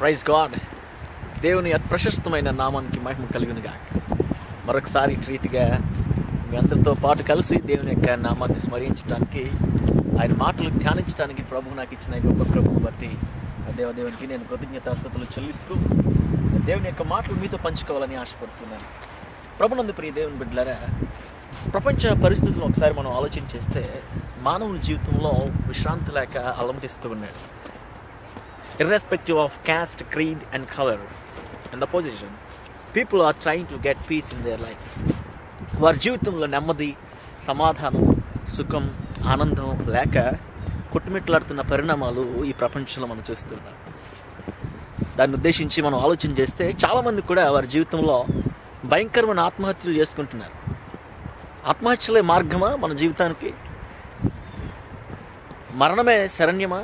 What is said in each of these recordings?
Praise God దేవుని అతి ప్రశస్తమైన నామానికి మహిమ కలుగునుగా మరొకసారి ఇటు రీతిగా మీ అందరితో పాటు కలిసి దేవుని యొక్క నామాన్ని స్మరించడానికి ఆయన మాటలు ధ్యానించడానికి ప్రభు నాకు ఇచ్చిన ఈ గొప్ప ప్రభువు బట్టి ఆ దేవదేవునికి నేను కృతజ్ఞతాస్థుతులు చెల్లిస్తూ దేవుని యొక్క మాటలు మీతో పంచుకోవాలని ఆశపడుతున్నాను ప్రభునందు ప్రియ దేవుని బిడ్డలారా ప్రపంచ పరిస్థితులను ఒకసారి మనం ఆలోచన చేస్తే మానవుల జీవితంలో విశ్రాంతి లేక అలమటిస్తూ ఉన్నాడు irrespective of caste, creed, and color and the position, people are trying to get peace in their life. వారి జీవితంలో నెమ్మది సమాధానం సుఖం ఆనందం లేక కొట్టుమిట్లాడుతున్న పరిణామాలు ఈ ప్రపంచంలో మనం చూస్తున్నాం దాన్ని ఉద్దేశించి మనం ఆలోచన చేస్తే చాలామంది కూడా వారి జీవితంలో భయంకరమైన ఆత్మహత్యలు చేసుకుంటున్నారు ఆత్మహత్యలే మార్గమా మన జీవితానికి మరణమే శరణ్యమా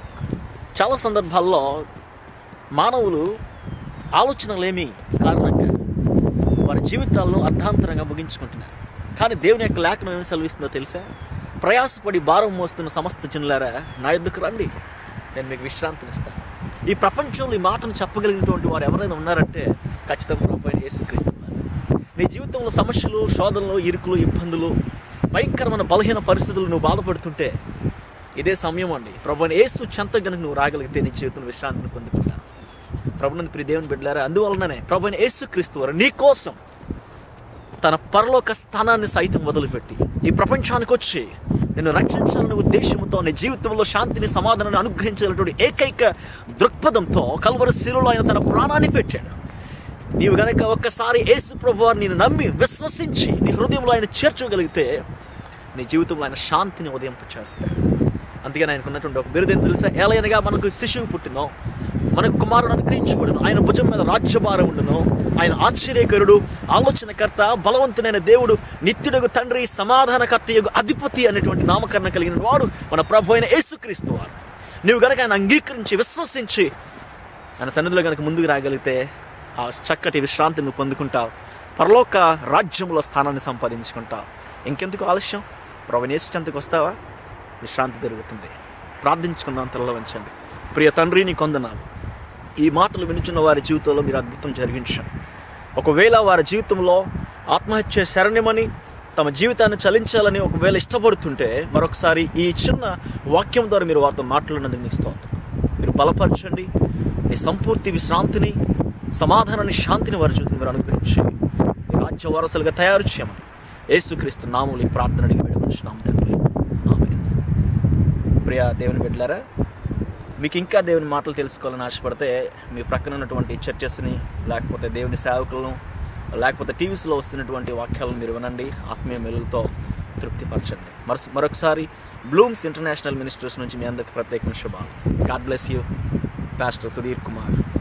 చాలా సందర్భాల్లో మానవులు ఆలోచనలేమి కారణంగా వారి జీవితాలను అర్ధాంతరంగా ముగించుకుంటున్నారు కానీ దేవుని యొక్క లేఖనం ఏమి సెలవిస్తుందో తెలుసా ప్రయాసపడి భారం మోస్తున్న సమస్త జనులారా నా ఎద్దుకు రండి నేను మీకు విశ్రాంతినిస్తాను ఈ ప్రపంచంలో ఈ మాటను చెప్పగలిగినటువంటి వారు ఎవరైనా ఉన్నారంటే ఖచ్చితంగా ప్రభు యేసుక్రీస్తు నీ జీవితంలో సమస్యలు శోధనలు ఇరుకులు ఇబ్బందులు భయంకరమైన బలహీన పరిస్థితులు నువ్వు బాధపడుతుంటే ఇదే సమయం అండి ప్రభుని ఏసు చెంత గనుక నువ్వు రాగలిగితే నీ జీవితంలో విశ్రాంతిని పొందుకుంటాను ప్రభునందు ప్రియ దేవుని బిడ్డలారా అందువలననే ప్రభుని యేసు క్రీస్తు వారు నీ కోసం తన పరలోక స్థానాన్ని సైతం వదిలిపెట్టి ఈ ప్రపంచానికి వచ్చి నిన్ను రక్షించాలనే ఉద్దేశంతో నీ జీవితంలో శాంతిని సమాధానాన్ని అనుగ్రహించాలటువంటి ఏకైక దృక్పథంతో కల్వరి శిలులో ఆయన తన ప్రాణాన్ని పెట్టాడు నీవు గనక ఒక్కసారి యేసు ప్రభు వారిని నమ్మి విశ్వసించి నీ హృదయంలో ఆయన చేర్చగలిగితే నీ జీవితంలో ఆయన శాంతిని ఉదయింపు చేస్తాడు అందుకని ఆయనకు ఉన్నటువంటి ఒక బిరుదేం తెలుసా ఏలైనగా మనకు శిశువు పుట్టినో మనకు కుమారుడు అనుగ్రహించబడును ఆయన భుజం మీద రాజ్యభారం ఉండును ఆయన ఆశ్చర్యకరుడు ఆలోచనకర్త బలవంతునైన దేవుడు నిత్యుడుగు తండ్రి సమాధానకర్త యొక్క అధిపతి అనేటువంటి నామకరణం కలిగిన వాడు మన ప్రభు అయిన యేసుక్రీస్తు వారు నీవు గనక ఆయన అంగీకరించి విశ్వసించి ఆయన సన్నిధిలో కనుక ముందుకు రాగలిగితే ఆ చక్కటి విశ్రాంతిని నువ్వు పొందుకుంటావు పరలోక రాజ్యంలో స్థానాన్ని సంపాదించుకుంటావు ఇంకెందుకు ఆలస్యం ప్రభు చెంతకు వస్తావా విశ్రాంతి దొరుకుతుంది ప్రార్థించుకుందాం తలలో వంచండి ప్రియ తండ్రి నీ కొందనాలు ఈ మాటలు వినుచున్న వారి జీవితంలో మీరు అద్భుతం జరిగించండి ఒకవేళ వారి జీవితంలో ఆత్మహత్య శరణ్యమని తమ జీవితాన్ని చలించాలని ఒకవేళ ఇష్టపడుతుంటే మరొకసారి ఈ చిన్న వాక్యం ద్వారా మీరు వారితో మాట్లాడినందుకు మీకు స్తోత్రం మీరు బలపరచండి నీ సంపూర్తి విశ్రాంతిని సమాధానాన్ని శాంతిని వారి జీవితం మీరు అనుగ్రహించి నీ రాజ్య వారసులుగా తయారు చేయమని యేసుక్రీస్తు నాములు ఈ ప్రార్థన అడిగి వేడుకుంటున్నాం తండ్రి ఆమేన్. ప్రియ దేవుని బిడ్డలారా మీకు ఇంకా దేవుని మాటలు తెలుసుకోవాలని ఆశపడితే మీ ప్రక్కన ఉన్నటువంటి చర్చెస్ని లేకపోతే దేవుని సేవకులను లేకపోతే టీవీస్లో వస్తున్నటువంటి వాక్యాలను మీరు వినండి ఆత్మీయ మెలులతో తృప్తిపరచండి మరొ మరొకసారి బ్లూమ్స్ ఇంటర్నేషనల్ మినిస్టర్స్ నుంచి మీ అందరికి ప్రత్యేకమైన శుభాలు God bless you pastor Sudheer Kumar